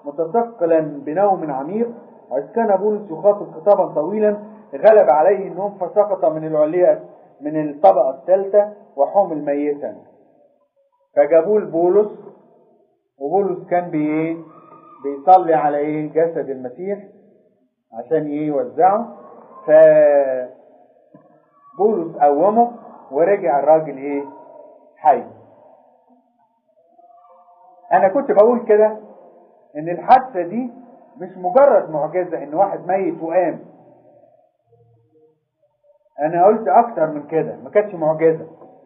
متثقلا بنوم عميق وإذ كان بولس يخاطب خطابا طويلا غلب عليه النوم فسقط من العلية من الطبقة الثالثة وحمل ميتا فجابوه لبولس وبولس كان بايه بيصلي على ايه جسد المسيح عشان ايه يوزعه ف بولس قومه ورجع الراجل ايه حي انا كنت بقول كده ان الحادثه دي مش مجرد معجزه ان واحد ميت وقام انا قلت اكتر من كده ما كانتش معجزه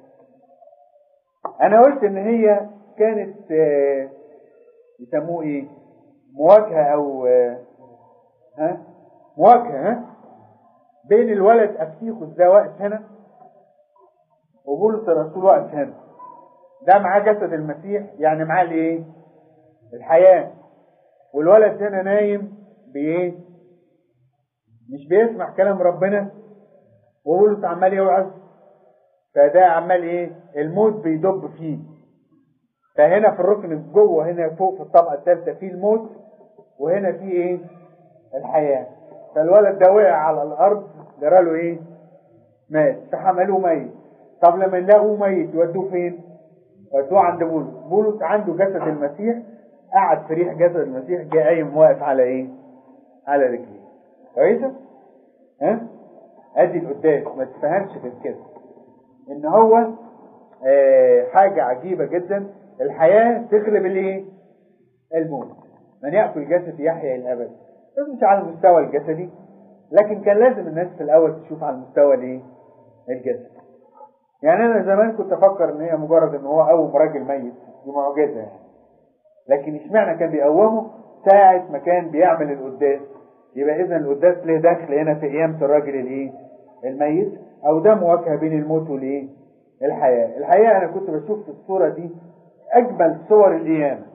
انا قلت ان هي كانت آه، يسموه ايه مواجهه او آه، ها مواجهه ها بين الولد افتيخوس ده واقف هنا وبولس الرسول واقف هنا ده معاه جسد المسيح يعني معاه الايه الحياه والولد هنا نايم بايه مش بيسمع كلام ربنا وبولس عمال يوعظ فده عمال ايه الموت بيدب فيه فهنا في الركن جوه هنا فوق في الطبقه الثالثه في الموت وهنا في ايه الحياه فالولد ده وقع على الارض جراله ايه مات فحملوه ميت طب لما لقوه ميت يودوه فين ودوه عند بولس بولس عنده جسد المسيح قعد في ريح جسد المسيح جه قايم واقف على ايه على رجليه كويسه ها ادي القداس ما تفهمش غير كده ان هو آه حاجه عجيبه جدا الحياه تغلب الايه الموت من ياكل جسد يحيا الابد بس مش على المستوى الجسدي لكن كان لازم الناس في الاول تشوف على المستوى الايه الجسدي يعني انا زمان كنت افكر ان هي مجرد ان هو قوم راجل ميت دي معجزه يعني لكن اشمعنى كان بيقومه ساعة ما كان بيعمل القداس يبقى اذا القداس ليه دخل هنا في قيامة الراجل الايه الميت او ده مواجهة بين الموت والايه الحياة الحقيقة انا كنت بشوف في الصورة دي اجمل صور القيامة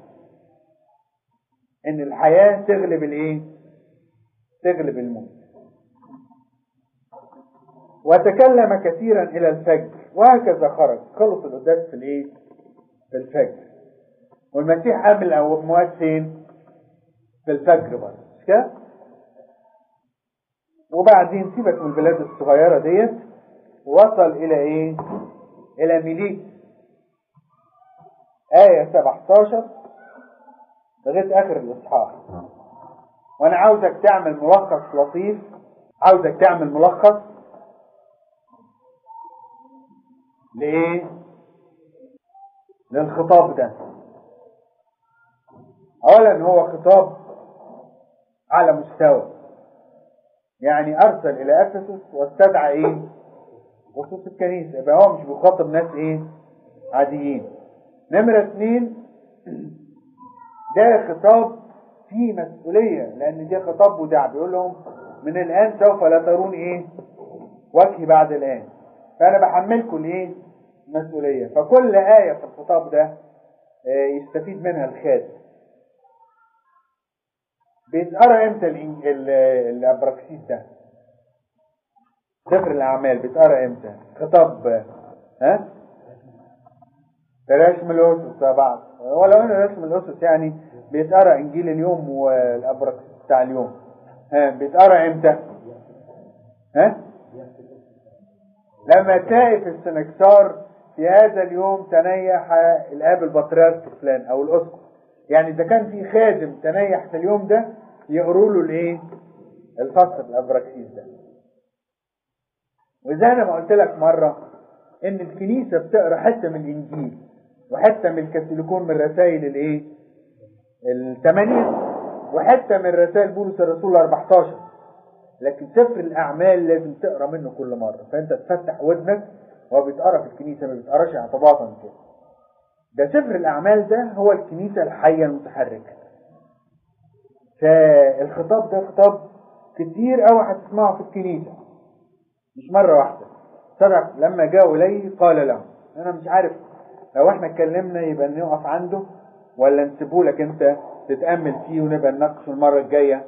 ان الحياة تغلب الايه تغلب الموت وتكلم كثيرا الى الفجر وهكذا خرج خلص القداس في الايه في الفجر والمسيح قام الاموات فين في الفجر برضه مش كده وبعدين سيبك من البلاد الصغيرة ديت وصل الى ايه الى ميليت آية 17 لغاية آخر الإصحاح وأنا عاوزك تعمل ملخص لطيف عاوزك تعمل ملخص لإيه؟ للخطاب ده أولا هو خطاب على مستوى يعني أرسل إلى أفسس واستدعى إيه؟ خصوص الكنيسة يبقى هو مش بيخاطب ناس إيه؟ عاديين نمرة اثنين ده خطاب فيه مسؤولية لأن ده خطاب وداع بيقول لهم من الآن سوف لا ترون إيه وجهي بعد الآن فأنا بحملكم الإيه مسؤولية فكل آية في الخطاب ده آه، يستفيد منها الخادم بيتقرا امتى الإنج- ال- الابراكسيس ده سفر الاعمال بيتقرا امتى خطاب آه، ها ده رسم الاسس يا بعض ولو ان رسم الاسس يعني بيتقرا انجيل اليوم والابراكسيس بتاع اليوم ها بيتقرا امتى ها لما تلاقي في السنكسار في هذا اليوم تنيح الاب البطريرك فلان او الاسقف يعني اذا كان في خادم تنيح في اليوم ده يقروا له الايه الفصل الابراكسيس ده وزي انا ما قلت لك مره ان الكنيسه بتقرا حته من الانجيل وحته من الكاثوليكون من رسائل الايه الثمانيه وحته من رسائل بولس الرسول 14 لكن سفر الاعمال لازم تقرا منه كل مره فانت تفتح ودنك وهو بيتقرا في الكنيسه ما بيتقراش اعتباطا كده ده سفر الاعمال ده هو الكنيسه الحيه المتحركه فالخطاب ده خطاب كتير قوي هتسمعه في الكنيسه مش مره واحده سبق لما جاءوا اليه قال لهم انا مش عارف لو احنا اتكلمنا يبقى نقف عنده ولا نسيبه لك انت تتامل فيه ونبقى نناقشه المره الجايه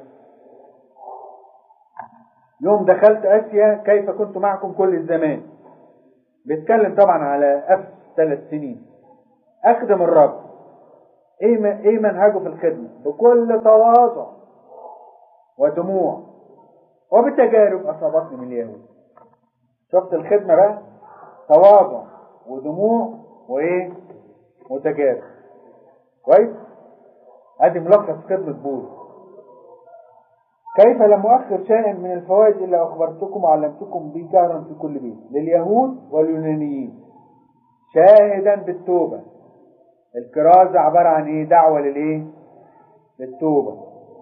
يوم دخلت اسيا كيف كنت معكم كل الزمان بيتكلم طبعا على افس ثلاث سنين اخدم الرب ايه م- ايه منهجه في الخدمه بكل تواضع ودموع وبتجارب اصابتني من اليهود شفت الخدمه بقى تواضع ودموع وايه وتجارب كويس ادي ملخص خدمه بولس كيف لم أؤخر شيئا من الفوائد إلا أخبرتكم وعلمتكم به جهرا في كل بيت لليهود واليونانيين شاهدا بالتوبة الكرازة عبارة عن إيه دعوة للإيه للتوبة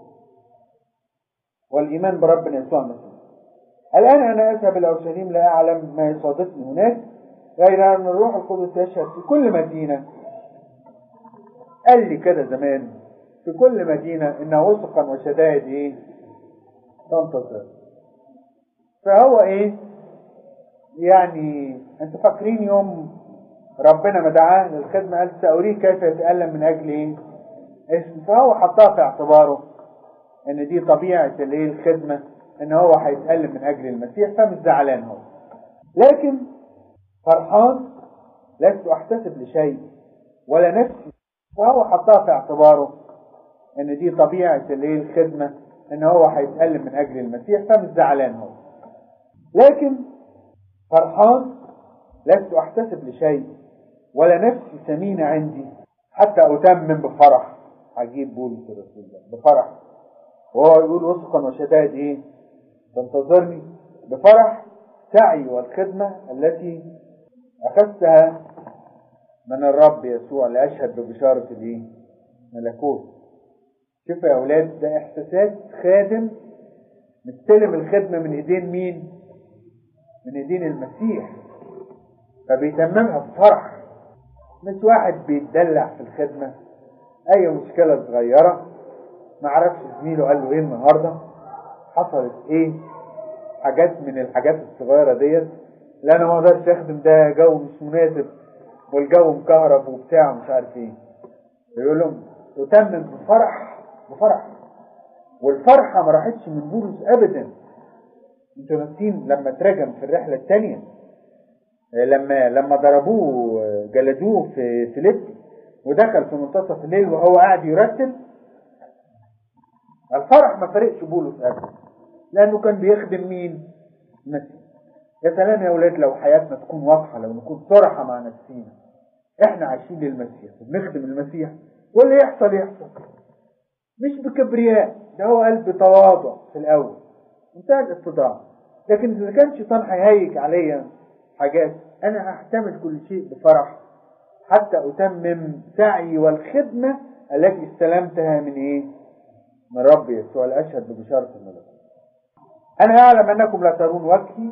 والإيمان بربنا يسوع المسيح الآن أنا أذهب إلى أورشليم لا أعلم ما يصادفني هناك غير أن الروح القدس يشهد في كل مدينة قال لي كده زمان في كل مدينة إن وثقا وشدائد إيه تنتصر فهو إيه يعني أنتوا فاكرين يوم ربنا ما دعاه للخدمة قال سأريه كيف يتألم من أجل إيه اسم فهو حطها في اعتباره إن دي طبيعة الإيه الخدمة إن هو هيتألم من أجل المسيح فمش زعلان هو لكن فرحان لست أحتسب لشيء ولا نفسي فهو حطها في اعتباره ان دي طبيعة الايه الخدمة ان هو هيتألم من اجل المسيح فمش زعلان هو لكن فرحان لست احتسب لشيء ولا نفسي ثمينة عندي حتى اتمم بفرح عجيب بولس الرسول ده بفرح وهو يقول وثقا وشدائد ايه تنتظرني بفرح سعي والخدمة التي اخذتها من الرب يسوع لاشهد ببشارة الايه ملكوت شوف يا اولاد ده احساسات خادم مستلم الخدمة من ايدين مين من ايدين المسيح فبيتممها بفرح مش واحد بيتدلع في الخدمة اي مشكلة صغيرة معرفش زميله قال له ايه النهاردة حصلت ايه حاجات من الحاجات الصغيرة ديت لا انا ما اقدرش اخدم ده جو مش مناسب والجو مكهرب وبتاع مش عارف ايه يقول لهم اتمم بفرح بفرح والفرحة ما راحتش من بولس ابدا انتوا ناسين لما اترجم في الرحلة الثانية لما لما ضربوه جلدوه في فيليب ودخل في منتصف الليل وهو قاعد يرتل الفرح ما فرقش بولس ابدا لانه كان بيخدم مين المسيح يا سلام يا اولاد لو حياتنا تكون واضحه لو نكون صراحه مع نفسينا احنا عايشين للمسيح وبنخدم المسيح واللي يحصل يحصل مش بكبرياء ده هو قلب تواضع في الاول منتهى الاتضاع لكن اذا كان شيطان هيهيج عليا حاجات انا هحتمل كل شيء بفرح حتى اتمم سعي والخدمه التي استلمتها من ايه؟ من رب يسوع الاشهد ببشاره الملكوت. انا اعلم انكم لا ترون وجهي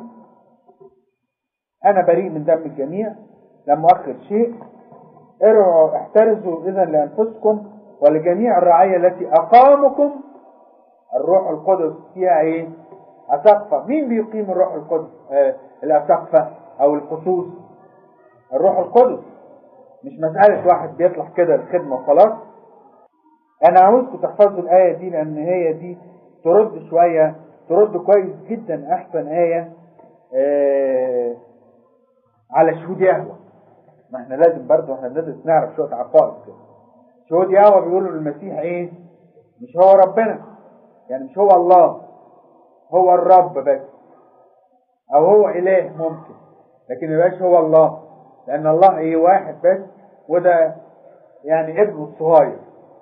انا بريء من دم الجميع لم اؤخر شيء ارعوا احترزوا اذا لانفسكم ولجميع الرعيه التي اقامكم الروح القدس فيها ايه؟ اسقفه مين بيقيم الروح القدس؟ آه الاسقفه او الخصوص الروح القدس مش مسألة واحد بيطلع كده الخدمة وخلاص أنا عاوزكم تحفظوا الآية دي لأن هي دي ترد شوية ترد كويس جدا أحسن آية آه على شهود يهوى ما احنا لازم برضه احنا بندرس نعرف شوية عقائد كده شهود يهوى بيقولوا للمسيح ايه؟ مش هو ربنا يعني مش هو الله هو الرب بس أو هو إله ممكن لكن يبقاش هو الله لأن الله إيه واحد بس وده يعني ابنه الصغير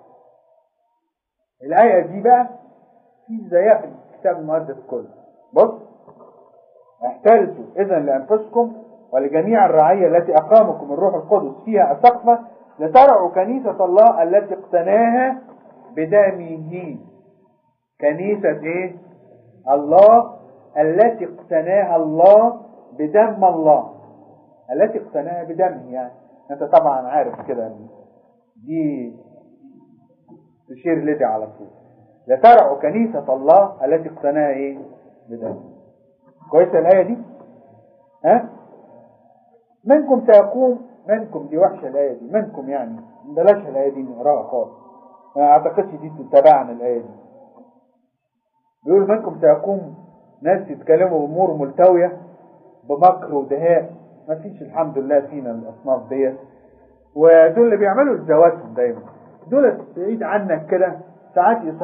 الآية دي بقى في زيها في الكتاب المقدس كله بص احترزوا إذا لأنفسكم ولجميع الرعية التي أقامكم الروح القدس فيها أسقفة لترعوا كنيسة الله التي اقتناها بدمه كنيسة إيه؟ الله التي اقتناها الله بدم الله التي اقتناها بدمه يعني انت طبعا عارف كده دي تشير لدي على طول لترعوا كنيسة الله التي اقتناها ايه بدمه كويسة الآية دي ها منكم سيقوم منكم دي وحشة الآية دي منكم يعني بلاش الآية دي نقراها خالص ما اعتقدش دي تتبعنا الآية دي بيقول منكم سيقوم ناس يتكلموا بأمور ملتوية بمكر ودهاء ما فيش الحمد لله فينا الأصناف ديت ودول اللي بيعملوا لذواتهم دايما دول بعيد عنك كده ساعات